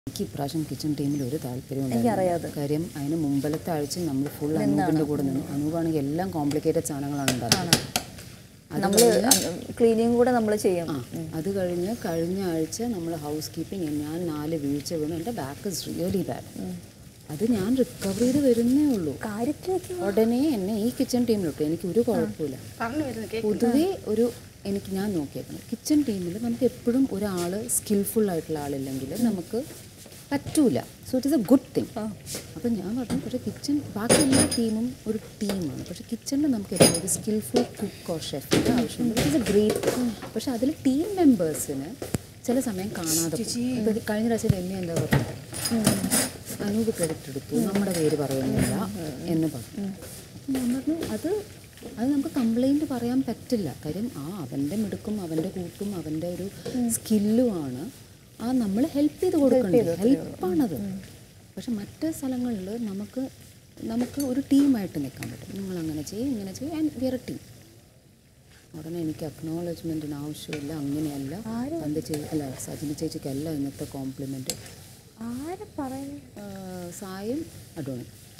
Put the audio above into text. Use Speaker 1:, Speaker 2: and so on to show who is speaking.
Speaker 1: എനിക്ക് ഇപ്രാവശ്യം കിച്ചൺ ടീമിൽ ഒരു താല്പര്യം
Speaker 2: എനിക്കറിയാതെ.
Speaker 1: കാര്യം അതിന് മുമ്പലത്തെ ആഴ്ച നമ്മൾ ഫുൾ അനൂപിൻ്റെ കൂടെ നിന്നു അനൂപാണെങ്കിൽ എല്ലാം കോംപ്ലിക്കേറ്റഡ് സാധനങ്ങളാണ് ഉണ്ടാക്കുന്നത്
Speaker 2: നമ്മൾ ക്ലീനിങ് കൂടെ നമ്മൾ ചെയ്യും
Speaker 1: ആ അത് കഴിഞ്ഞ് കഴിഞ്ഞ ആഴ്ച നമ്മൾ ഹൗസ് കീപ്പിംഗ് ഞാൻ നാല് വീഴ്ച വീണു എൻ്റെ ബാക്ക് ഇസ് റിയലി ബാഡ് അത് ഞാൻ റിക്കവർ ചെയ്ത് വരുന്നേ ഉള്ളൂ
Speaker 2: കാര്യത്തിലേക്ക്
Speaker 1: ഉടനെ എന്നെ ഈ കിച്ചൺ ടീമിലിട്ടു എനിക്ക് ഒരു കുഴപ്പമില്ല
Speaker 3: പറഞ്ഞു വരുന്നു കേക്ക്
Speaker 1: പൊതുവേ ഒരു എനിക്ക് ഞാൻ നോക്കിയേക്കുന്നത് കിച്ചൺ ടീമിൽ നമുക്ക് എപ്പോഴും ഒരാൾ സ്കിൽഫുൾ ആയിട്ടുള്ള ആളില്ലെങ്കിൽ നമുക്ക് പറ്റൂല so it is a good thing അപ്പം ഞാൻ പറഞ്ഞു പക്ഷേ കിച്ചൺ ബാക്കി എല്ലാ ടീമും ഒരു ടീമാണ് പക്ഷേ കിച്ചണിൽ നമുക്ക് എപ്പോഴും ഒരു സ്കിൽഫുൾ കുക്കോ ഷെഫിൻ്റെ ആവശ്യമുണ്ട് ഇറ്റ് ഇസ് എ ഗ്രേറ്റ് പക്ഷേ അതിൽ ടീം മെമ്പേഴ്സിന് ചില സമയം കാണാതെ പോകും. ഇപ്പൊ ഇത് കഴിഞ്ഞ പ്രാവശ്യം രമ്യ എന്താ പറഞ്ഞത് അനൂപ് ക്രെഡിറ്റ് എടുത്തു നമ്മുടെ പേര് പറയുന്നില്ല എന്ന് പറഞ്ഞു അപ്പം ഞാൻ പറഞ്ഞു അത് അത് നമുക്ക് കംപ്ലൈൻറ്റ് പറയാൻ പറ്റില്ല കാര്യം ആ അവൻ്റെ മിടുക്കും അവൻ്റെ കൂട്ടും അവൻ്റെ ഒരു സ്കില്ലുമാണ് ആ നമ്മൾ ഹെൽപ്പ് ചെയ്ത് കൊടുക്കേണ്ടത് ഹെൽപ്പാണത് പക്ഷെ മറ്റ് സ്ഥലങ്ങളിൽ നമുക്ക് നമുക്ക് ഒരു ടീമായിട്ട് നിൽക്കാൻ പറ്റും നിങ്ങൾ അങ്ങനെ ചെയ്യും ഇങ്ങനെ ചെയ്യും ആൻഡ് വിയർ എ ടീം ഉടനെ എനിക്ക് അക്നോളജ്മെൻറ്റിന് ആവശ്യമില്ല അങ്ങനെയല്ല പന്ത് ചെയ്യ അല്ല സജിന ചേച്ചിക്കല്ല ഇന്നത്തെ കോംപ്ലിമെൻറ്റ്
Speaker 2: ആരെ പറയുന്നു
Speaker 1: സായും അഡോണി